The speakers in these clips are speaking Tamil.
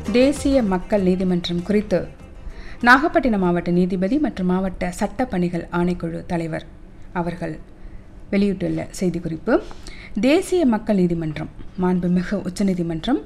தேசிய மக்கள் நீதிமன்றம் குறித்து நாகப்பட்டினம் மாவட்ட நீதிபதி மற்றும் மாவட்ட சட்ட பணிகள் ஆணைக்குழு தலைவர் அவர்கள் வெளியிட்டுள்ள செய்திக்குறிப்பு தேசிய மக்கள் நீதிமன்றம் மாண்புமிகு உச்சநீதிமன்றம்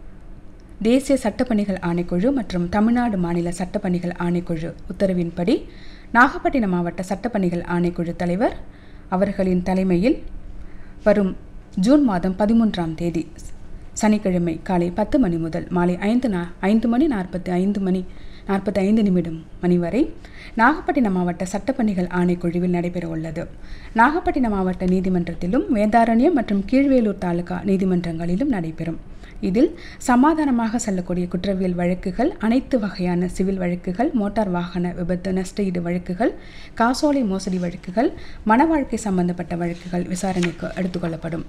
தேசிய சட்டப்பணிகள் ஆணைக்குழு மற்றும் தமிழ்நாடு மாநில சட்டப்பணிகள் ஆணைக்குழு உத்தரவின்படி நாகப்பட்டினம் மாவட்ட சட்டப்பணிகள் ஆணைக்குழு தலைவர் அவர்களின் தலைமையில் வரும் ஜூன் மாதம் பதிமூன்றாம் தேதி சனிக்கிழமை காலை பத்து மணி முதல் மாலை ஐந்து நா ஐந்து மணி நாற்பத்தி ஐந்து மணி நாற்பத்தி ஐந்து நிமிடம் மணி வரை நாகப்பட்டினம் மாவட்ட சட்டப்பணிகள் ஆணைக்குழுவில் நடைபெற உள்ளது நாகப்பட்டினம் மாவட்ட நீதிமன்றத்திலும் வேதாரண்யம் மற்றும் கீழ்வேலூர் தாலுகா நீதிமன்றங்களிலும் நடைபெறும் இதில் சமாதானமாக செல்லக்கூடிய குற்றவியல் வழக்குகள் அனைத்து வகையான சிவில் வழக்குகள் மோட்டார் வாகன விபத்து நஷ்டஈடு வழக்குகள் காசோலை மோசடி வழக்குகள் மன வாழ்க்கை சம்பந்தப்பட்ட வழக்குகள் விசாரணைக்கு எடுத்துக்கொள்ளப்படும்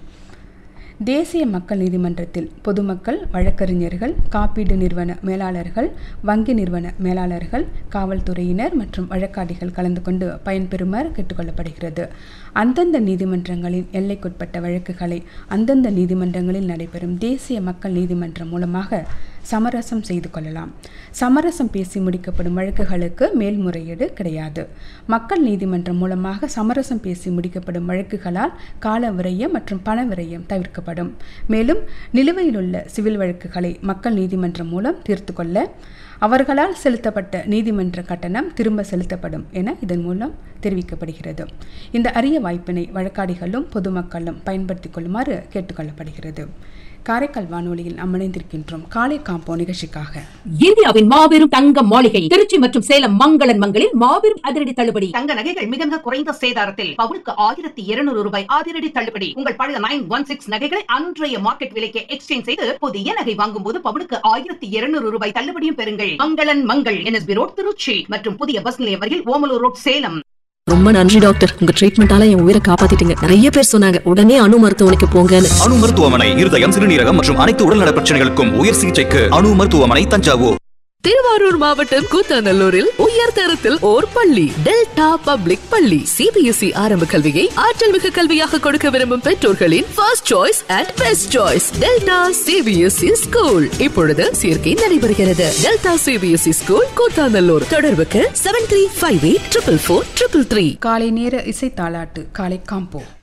தேசிய மக்கள் நீதிமன்றத்தில் பொதுமக்கள் வழக்கறிஞர்கள் காப்பீடு நிறுவன மேலாளர்கள் வங்கி நிறுவன மேலாளர்கள் காவல்துறையினர் மற்றும் வழக்காடிகள் கலந்து கொண்டு பயன்பெறுமாறு கேட்டுக்கொள்ளப்படுகிறது அந்தந்த நீதிமன்றங்களின் எல்லைக்குட்பட்ட வழக்குகளை அந்தந்த நீதிமன்றங்களில் நடைபெறும் தேசிய மக்கள் நீதிமன்றம் மூலமாக சமரசம் செய்து கொள்ளலாம் சமரசம் பேசி முடிக்கப்படும் வழக்குகளுக்கு மேல்முறையீடு கிடையாது மக்கள் நீதிமன்றம் மூலமாக சமரசம் பேசி முடிக்கப்படும் வழக்குகளால் கால விரயம் மற்றும் பண விரயம் தவிர்க்கப்படும் மேலும் நிலுவையில் உள்ள சிவில் வழக்குகளை மக்கள் நீதிமன்றம் மூலம் தீர்த்து கொள்ள அவர்களால் செலுத்தப்பட்ட நீதிமன்ற கட்டணம் திரும்ப செலுத்தப்படும் என இதன் மூலம் தெரிவிக்கப்படுகிறது இந்த அரிய வாய்ப்பினை வழக்காடிகளும் பொதுமக்களும் பயன்படுத்திக் கொள்ளுமாறு கேட்டுக்கொள்ளப்படுகிறது காரைக்கால் வானொலியில் நாம் இணைந்திருக்கின்றோம் காலை காம்போ நிகழ்ச்சிக்காக இந்தியாவின் மாபெரும் தங்க மாளிகை திருச்சி மற்றும் சேலம் மங்களன் மங்களில் மாபெரும் அதிரடி தள்ளுபடி தங்க நகைகள் மிக மிக குறைந்த சேதாரத்தில் பவுனுக்கு ஆயிரத்தி இருநூறு ரூபாய் அதிரடி தள்ளுபடி உங்கள் பழைய நைன் ஒன் சிக்ஸ் நகைகளை அன்றைய மார்க்கெட் விலைக்கு எக்ஸ்சேஞ்ச் செய்து புதிய நகை வாங்கும் போது பவுனுக்கு ஆயிரத்தி இருநூறு ரூபாய் தள்ளுபடியும் பெறுங்கள் மங்களன் மங்கள் என்எஸ்பி ரோட் திருச்சி மற்றும் புதிய பஸ் நிலையம் வரையில் ஓமலூர் ரோட் சேலம் ரொம்ப நன்றி டாக்டர் உங்க ட்ரீட்மெண்டால என் உயிரை காப்பாத்திட்டீங்க நிறைய பேர் சொன்னாங்க உடனே அணு மருத்துவமனைக்கு போங்கன்னு அணு மருத்துவமனை இருதயம் சிறுநீரகம் மற்றும் அனைத்து உடல்நல பிரச்சனைகளுக்கும் உயர் சிகிச்சைக்கு அணு மருத்துவமனை தஞ்சாவூர் திருவாரூர் மாவட்டம் கூத்தாநல்லூரில் உயர் தரத்தில் ஓர் பள்ளி டெல்டா பப்ளிக் பள்ளி சிபிஎஸ்இ ஆரம்ப கல்வியை ஆற்றல் மிகு கல்வியாக கொடுக்க விரும்பும் பெற்றோர்களின் first choice and best choice Delta CBSE school இப்பொழுது சேர்க்கை நடைபெறுகிறது டெல்டா சிபிஎஸ்இ ஸ்கூல் கூத்தாநல்லூர் தொடர்புக்கு seven three five eight triple four triple three காலை நேர இசை தாளாட்டு காலை காம்போ